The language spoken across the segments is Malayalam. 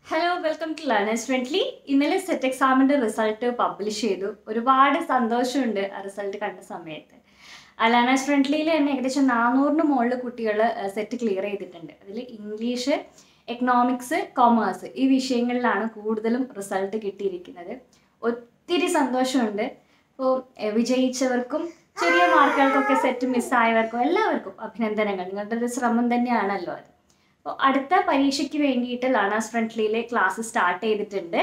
hello welcome to learners friendly ഇന്നലെ സെറ്റ് എക്സാമിന്റെ റിസൾട്ട് പബ്ലിഷ് ചെയ്തു ഒരുപാട് സന്തോഷമുണ്ട് ആ റിസൾട്ട് കണ്ട സമയത്ത് ആ ലേണേഴ്സ് ഫ്രണ്ട്ലിയിൽ തന്നെ ഏകദേശം നാനൂറിന് മുകളിൽ കുട്ടികൾ സെറ്റ് ക്ലിയർ ചെയ്തിട്ടുണ്ട് അതിൽ ഇംഗ്ലീഷ് എക്കണോമിക്സ് കൊമേഴ്സ് ഈ വിഷയങ്ങളിലാണ് കൂടുതലും റിസൾട്ട് കിട്ടിയിരിക്കുന്നത് ഒത്തിരി സന്തോഷമുണ്ട് ഇപ്പോൾ വിജയിച്ചവർക്കും ചെറിയ മാർക്കുകൾക്കൊക്കെ സെറ്റ് മിസ്സായവർക്കും എല്ലാവർക്കും അഭിനന്ദനങ്ങൾ നിങ്ങളുടെ ഒരു ശ്രമം തന്നെയാണല്ലോ അത് അപ്പോൾ അടുത്ത പരീക്ഷയ്ക്ക് വേണ്ടിയിട്ട് ലേണേഴ്സ് ഫ്രണ്ട്ലിയിൽ ക്ലാസ് സ്റ്റാർട്ട് ചെയ്തിട്ടുണ്ട്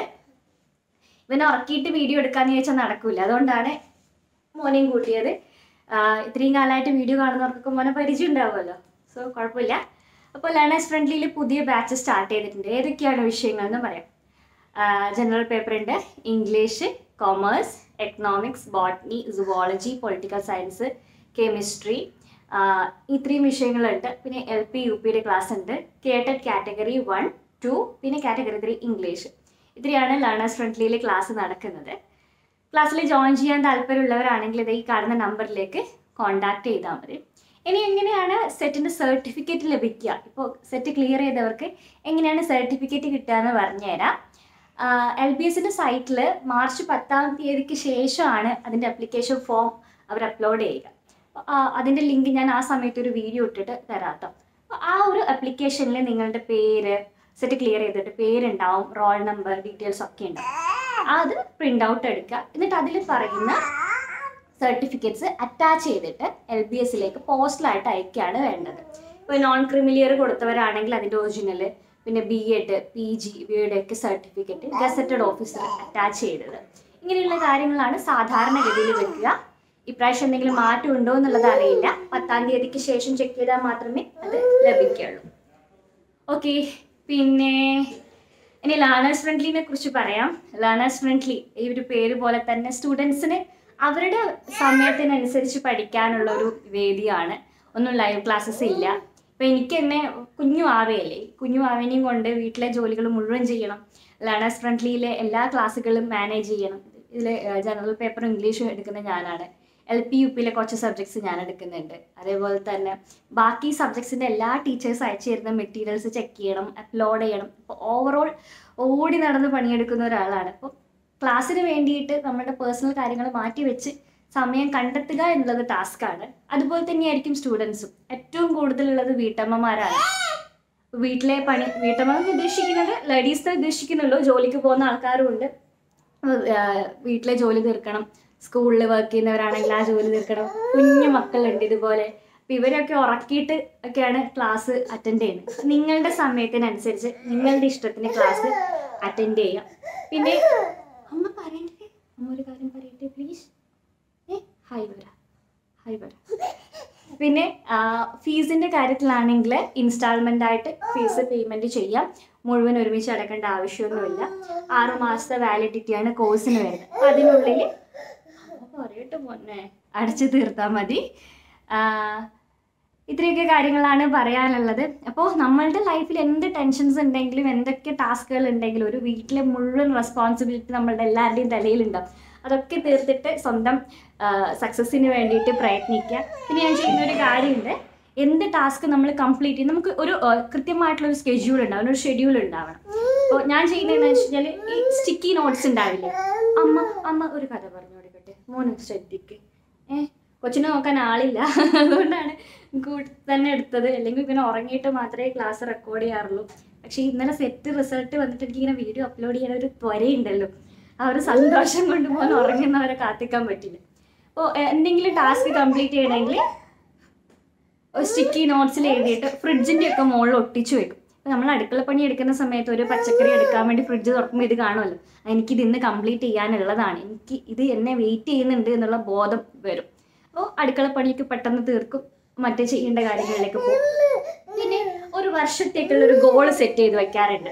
ഇവനെ ഉറക്കിയിട്ട് വീഡിയോ എടുക്കാന്ന് ചോദിച്ചാൽ നടക്കില്ല അതുകൊണ്ടാണ് മോനെയും കൂട്ടിയത് ആഹ് ഇത്രയും കാലമായിട്ട് വീഡിയോ കാണുന്നവർക്കൊക്കെ മോനെ പരിചയം ഉണ്ടാവുമല്ലോ സോ കുഴപ്പമില്ല അപ്പോൾ ലേണേഴ്സ് ഫ്രണ്ട്ലിയിൽ പുതിയ ബാച്ച് സ്റ്റാർട്ട് ചെയ്തിട്ടുണ്ട് ഏതൊക്കെയാണ് വിഷയങ്ങൾ എന്ന് പറയാം ജനറൽ പേപ്പർ ഉണ്ട് English commerce economics botany zoology political science chemistry ഇത്രയും വിഷയങ്ങളുണ്ട് പിന്നെ എൽ പി യു പിയുടെ ക്ലാസ് ഉണ്ട് കേട്ടഡ് കാറ്റഗറി വൺ ടു പിന്നെ കാറ്റഗറി ത്രീ ഇംഗ്ലീഷ് ഇത്രയാണ് ലേണേഴ്സ് ഫ്രണ്ട്ലിയിൽ ക്ലാസ് നടക്കുന്നത് ക്ലാസ്സിൽ ജോയിൻ ചെയ്യാൻ താല്പര്യമുള്ളവരാണെങ്കിൽ ഇത് ഈ കാണുന്ന നമ്പറിലേക്ക് കോൺടാക്ട് ചെയ്താൽ മതി ഇനി എങ്ങനെയാണ് സെറ്റിൻ്റെ സർട്ടിഫിക്കറ്റ് ലഭിക്കുക ഇപ്പോൾ സെറ്റ് ക്ലിയർ ചെയ്തവർക്ക് എങ്ങനെയാണ് സർട്ടിഫിക്കറ്റ് കിട്ടുക എന്ന് പറഞ്ഞുതരാം എൽ ബി എസിൻ്റെ സൈറ്റിൽ മാർച്ച് പത്താം തീയതിക്ക് ശേഷമാണ് അതിൻ്റെ അപ്ലിക്കേഷൻ ഫോം അവർ അപ്ലോഡ് ചെയ്യുക അപ്പോൾ അതിൻ്റെ ലിങ്ക് ഞാൻ ആ സമയത്ത് ഒരു വീഡിയോ ഇട്ടിട്ട് തരാട്ടോ അപ്പോൾ ആ ഒരു അപ്ലിക്കേഷനിൽ നിങ്ങളുടെ പേര് സെറ്റ് ക്ലിയർ ചെയ്തിട്ട് പേരുണ്ടാവും റോൾ നമ്പർ ഡീറ്റെയിൽസ് ഒക്കെ ഉണ്ടാവും അത് പ്രിൻ്റ് ഔട്ട് എടുക്കുക എന്നിട്ട് അതിൽ പറയുന്ന സർട്ടിഫിക്കറ്റ്സ് അറ്റാച്ച് ചെയ്തിട്ട് എൽ ബി എസിലേക്ക് പോസ്റ്റലായിട്ട് അയക്കുകയാണ് വേണ്ടത് ഇപ്പോൾ നോൺ ക്രിമിലിയർ കൊടുത്തവരാണെങ്കിൽ അതിൻ്റെ ഒറിജിനൽ പിന്നെ ബി എഡ് പി ജി ഇവയുടെ ഒക്കെ സർട്ടിഫിക്കറ്റ് ഗസറ്റഡ് ഓഫീസർ അറ്റാച്ച് ചെയ്തത് ഇങ്ങനെയുള്ള കാര്യങ്ങളാണ് സാധാരണഗതിയിൽ വെക്കുക ഇപ്രാവശ്യം എന്തെങ്കിലും മാറ്റം ഉണ്ടോ എന്നുള്ളത് അറിയില്ല പത്താം തീയതിക്ക് ശേഷം ചെക്ക് ചെയ്താൽ മാത്രമേ അത് ലഭിക്കുകയുള്ളൂ ഓക്കെ പിന്നെ ഇനി ലേണേഴ്സ് ഫ്രണ്ട്ലിനെ കുറിച്ച് പറയാം ലേണേഴ്സ് ഫ്രണ്ട്ലി ഈ ഒരു പേര് പോലെ തന്നെ സ്റ്റുഡൻസിന് അവരുടെ സമയത്തിനനുസരിച്ച് പഠിക്കാനുള്ള ഒരു വേദിയാണ് ഒന്നും ലൈവ് ക്ലാസ്സസ് ഇല്ല ഇപ്പം എനിക്ക് തന്നെ കുഞ്ഞു ആവയല്ലേ കുഞ്ഞു ആവേനെയും കൊണ്ട് വീട്ടിലെ ജോലികൾ മുഴുവൻ ചെയ്യണം ലേണേഴ്സ് ഫ്രണ്ട്ലിയിലെ എല്ലാ ക്ലാസ്സുകളും മാനേജ് ചെയ്യണം ഇതിൽ ജനറൽ പേപ്പറും ഇംഗ്ലീഷും എടുക്കുന്ന ഞാനാണ് എൽ പി യു പിയിലെ കുറച്ച് സബ്ജക്ട്സ് ഞാൻ എടുക്കുന്നുണ്ട് അതേപോലെ തന്നെ ബാക്കി സബ്ജക്ട്സിൻ്റെ എല്ലാ ടീച്ചേഴ്സ് അയച്ചു തരുന്ന മെറ്റീരിയൽസ് ചെക്ക് ചെയ്യണം അപ്ലോഡ് ചെയ്യണം ഇപ്പോൾ ഓവറോൾ ഓടി നടന്ന് പണിയെടുക്കുന്ന ഒരാളാണ് അപ്പോൾ ക്ലാസ്സിന് വേണ്ടിയിട്ട് നമ്മുടെ പേഴ്സണൽ കാര്യങ്ങൾ മാറ്റി വെച്ച് സമയം കണ്ടെത്തുക എന്നുള്ളത് ടാസ്ക്കാണ് അതുപോലെ തന്നെയായിരിക്കും സ്റ്റുഡൻസും ഏറ്റവും കൂടുതലുള്ളത് വീട്ടമ്മമാരാണ് വീട്ടിലെ പണി വീട്ടമ്മ എന്ന് ഉദ്ദേശിക്കുന്നത് ലേഡീസിനെ ഉദ്ദേശിക്കുന്നുള്ളൂ ജോലിക്ക് പോകുന്ന ആൾക്കാരും ഉണ്ട് വീട്ടിലെ ജോലി തീർക്കണം സ്കൂളിൽ വർക്ക് ചെയ്യുന്നവരാണെങ്കിൽ ആ ജോലി തീർക്കണം കുഞ്ഞു മക്കളുണ്ട് ഇതുപോലെ അപ്പം ഇവരൊക്കെ ഉറക്കിയിട്ട് ഒക്കെയാണ് ക്ലാസ് അറ്റൻഡ് ചെയ്യുന്നത് നിങ്ങളുടെ സമയത്തിനനുസരിച്ച് നിങ്ങളുടെ ഇഷ്ടത്തിന് ക്ലാസ് അറ്റൻഡ് ചെയ്യാം പിന്നെ അമ്മ പറയണ്ടേ അമ്മ ഒരു കാര്യം പറയട്ടെ പ്ലീസ് ഏ ഹായ് വരാ ഹായ് വരാ പിന്നെ ഫീസിൻ്റെ കാര്യത്തിലാണെങ്കിൽ ഇൻസ്റ്റാൾമെൻ്റ് ആയിട്ട് ഫീസ് പേയ്മെൻറ്റ് ചെയ്യാം മുഴുവൻ ഒരുമിച്ച് അടക്കേണ്ട ആവശ്യമൊന്നുമില്ല ആറു മാസത്തെ വാലിഡിറ്റിയാണ് കോഴ്സിന് വരുന്നത് അപ്പം അതിനുള്ളിൽ പറയട്ടെ മോനെ അടച്ചു തീർത്താൽ മതി ഇത്രയൊക്കെ കാര്യങ്ങളാണ് പറയാനുള്ളത് അപ്പോൾ നമ്മളുടെ ലൈഫിൽ എന്ത് ടെൻഷൻസ് ഉണ്ടെങ്കിലും എന്തൊക്കെ ടാസ്കുകൾ ഉണ്ടെങ്കിലും ഒരു വീട്ടിലെ മുഴുവൻ റെസ്പോൺസിബിലിറ്റി നമ്മളുടെ എല്ലാവരുടെയും തലയിലുണ്ടാവും അതൊക്കെ തീർത്തിട്ട് സ്വന്തം സക്സസ്സിന് വേണ്ടിയിട്ട് പ്രയത്നിക്കുക പിന്നെ ഞാൻ ചെയ്യുന്ന ഒരു കാര്യമുണ്ട് എന്ത് ടാസ്ക് നമ്മൾ കംപ്ലീറ്റ് ചെയ്യും നമുക്ക് ഒരു കൃത്യമായിട്ടുള്ള ഒരു സ്കെഡ്യൂൾ ഉണ്ടാവണം ഒരു ഷെഡ്യൂൾ ഉണ്ടാവണം അപ്പോൾ ഞാൻ ചെയ്യുന്നതെന്ന് വെച്ച് കഴിഞ്ഞാൽ ഈ സ്റ്റിക്കി നോട്ട്സ് ഉണ്ടാവില്ലേ അമ്മ അമ്മ ഒരു കഥ പറഞ്ഞു കൊടുക്കട്ടെ മോന് ശ്രദ്ധിക്ക് ഏ കൊച്ചിനെ നോക്കാൻ ആളില്ല അതുകൊണ്ടാണ് കൂട്ടി തന്നെ എടുത്തത് അല്ലെങ്കിൽ ഇങ്ങനെ ഉറങ്ങിയിട്ട് മാത്രമേ ക്ലാസ് റെക്കോർഡ് ചെയ്യാറുള്ളൂ പക്ഷേ ഇന്നലെ സെറ്റ് റിസൾട്ട് വന്നിട്ട് എനിക്കിങ്ങനെ വീഡിയോ അപ്ലോഡ് ചെയ്യാൻ ഒരു ത്വരയുണ്ടല്ലോ ആ ഒരു സന്തോഷം കൊണ്ട് മോൻ ഉറങ്ങുന്നവരെ കാത്തിക്കാൻ പറ്റില്ല അപ്പോൾ എന്തെങ്കിലും ടാസ്ക് കംപ്ലീറ്റ് ചെയ്യണമെങ്കിൽ സ്റ്റിക്കി നോട്ട്സിൽ എഴുതിയിട്ട് ഫ്രിഡ്ജിൻ്റെ ഒക്കെ മുകളിൽ ഒട്ടിച്ചു വെക്കും അപ്പോൾ നമ്മൾ അടുക്കള പണി എടുക്കുന്ന സമയത്ത് ഒരു പച്ചക്കറി എടുക്കാൻ വേണ്ടി ഫ്രിഡ്ജ് തുറക്കുമ്പോൾ ഇത് കാണുമല്ലോ എനിക്കിത് ഇന്ന് കംപ്ലീറ്റ് ചെയ്യാനുള്ളതാണ് എനിക്ക് ഇത് എന്നെ വെയിറ്റ് ചെയ്യുന്നുണ്ട് എന്നുള്ള ബോധം വരും അപ്പോൾ അടുക്കള പണിയൊക്കെ പെട്ടെന്ന് തീർക്കും മറ്റേ ചെയ്യേണ്ട കാര്യങ്ങളിലേക്ക് പോകും പിന്നെ ഒരു വർഷത്തേക്കുള്ള ഒരു ഗോൾ സെറ്റ് ചെയ്ത് വെക്കാറുണ്ട്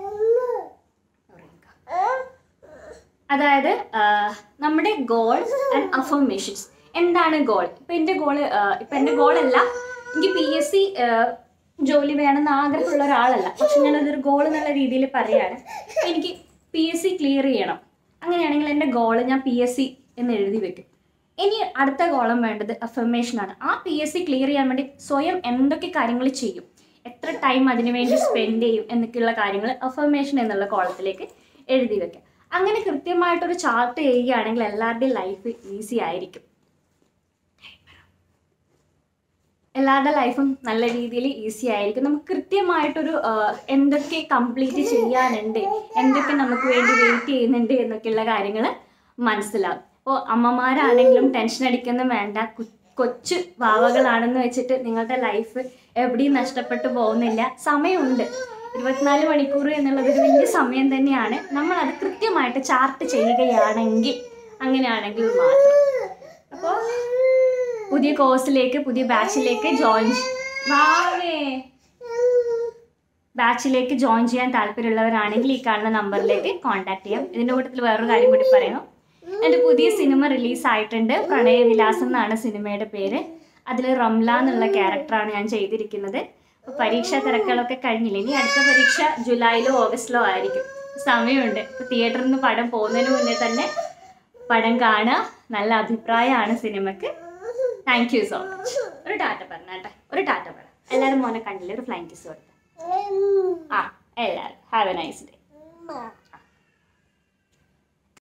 അതായത് നമ്മുടെ ഗോൾ ആൻഡ് അഫർമേഷൻസ് എന്താണ് ഗോൾ ഇപ്പം എൻ്റെ ഗോള് ഇപ്പം എൻ്റെ ഗോളല്ല എനിക്ക് പി എസ് സി ജോലി വേണമെന്ന് ആഗ്രഹമുള്ള ഒരാളല്ല പക്ഷെ ഞാനതൊരു ഗോൾ എന്നുള്ള രീതിയിൽ പറയാണ് എനിക്ക് പി എസ് സി ക്ലിയർ ചെയ്യണം അങ്ങനെയാണെങ്കിൽ എൻ്റെ ഗോള് ഞാൻ പി എസ് സി എന്ന് എഴുതി വെക്കും ഇനി അടുത്ത കോളം വേണ്ടത് അഫർമേഷൻ ആണ് ആ പി എസ് സി ക്ലിയർ ചെയ്യാൻ വേണ്ടി സ്വയം എന്തൊക്കെ കാര്യങ്ങൾ ചെയ്യും എത്ര ടൈം അതിനു വേണ്ടി സ്പെൻഡ് ചെയ്യും എന്നൊക്കെയുള്ള കാര്യങ്ങൾ അഫർമേഷൻ എന്നുള്ള കോളത്തിലേക്ക് എഴുതി വെക്കുക അങ്ങനെ കൃത്യമായിട്ടൊരു ചാർട്ട് ചെയ്യുകയാണെങ്കിൽ എല്ലാവരുടെയും ലൈഫ് ഈസി ആയിരിക്കും എല്ലാവരുടെ ലൈഫും നല്ല രീതിയിൽ ഈസി ആയിരിക്കും നമുക്ക് കൃത്യമായിട്ടൊരു ആ, എന്തൊക്കെ കംപ്ലീറ്റ് ചെയ്യാനുണ്ട് എന്തൊക്കെ നമുക്ക് വേണ്ടി വെയിറ്റ് ചെയ്യുന്നുണ്ട് എന്നൊക്കെയുള്ള കാര്യങ്ങൾ മനസ്സിലാവും അപ്പോൾ അമ്മമാരാണെങ്കിലും ടെൻഷൻ അടിക്കൊന്നും വേണ്ട കു- കൊച്ചു വാവകളാണെന്ന് വെച്ചിട്ട് നിങ്ങളുടെ ലൈഫ് എവിടെയും നഷ്ടപ്പെട്ടു പോകുന്നില്ല സമയമുണ്ട് ഇരുപത്തിനാല് മണിക്കൂർ എന്നുള്ളത് ഒരു വലിയ സമയം തന്നെയാണ് നമ്മൾ അത് കൃത്യമായിട്ട് ചാർട്ട് ചെയ്യുകയാണെങ്കിൽ അങ്ങനെയാണെങ്കിൽ മാത്രം അപ്പോൾ പുതിയ കോഴ്സിലേക്ക് പുതിയ ബാച്ചിലേക്ക് ജോയിൻ വാവേ ബാച്ചിലേക്ക് ജോയിൻ ചെയ്യാൻ താല്പര്യമുള്ളവരാണെങ്കിൽ ഈ കാണുന്ന നമ്പറിലേക്ക് കോൺടാക്ട് ചെയ്യാം ഇതിൻ്റെ കൂട്ടത്തിൽ വേറൊരു കാര്യം കൂടി പറയാം എൻ്റെ പുതിയ സിനിമ റിലീസ് ആയിട്ടുണ്ട് പ്രണയവിലാസം എന്നാണ് സിനിമയുടെ പേര് അതിൽ റംല എന്നുള്ള ക്യാരക്ടറാണ് ഞാൻ ചെയ്തിരിക്കുന്നത് അപ്പോൾ പരീക്ഷാ തിരക്കുകളൊക്കെ കഴിഞ്ഞില്ല ഇനി അടുത്ത പരീക്ഷ ജൂലൈയിലോ ഓഗസ്റ്റിലോ ആയിരിക്കും സമയമുണ്ട് ഇപ്പോൾ തിയേറ്ററിൽ നിന്ന് പടം പോകുന്നതിന് മുന്നേ തന്നെ പടം കാണുക നല്ല അഭിപ്രായമാണ് സിനിമക്ക് താങ്ക് യു സോ മച്ച് ഒരു ടാറ്റ പറഞ്ഞാട്ടെ ഒരു ടാറ്റ പറ എല്ലാവരും മോനെ കണ്ടില്ലേ ഒരു ഫ്ലൈങ് കിസ് കൊടുത്ത ആ എല്ലാവരും ഹാവ് എ നൈസ് ഡേ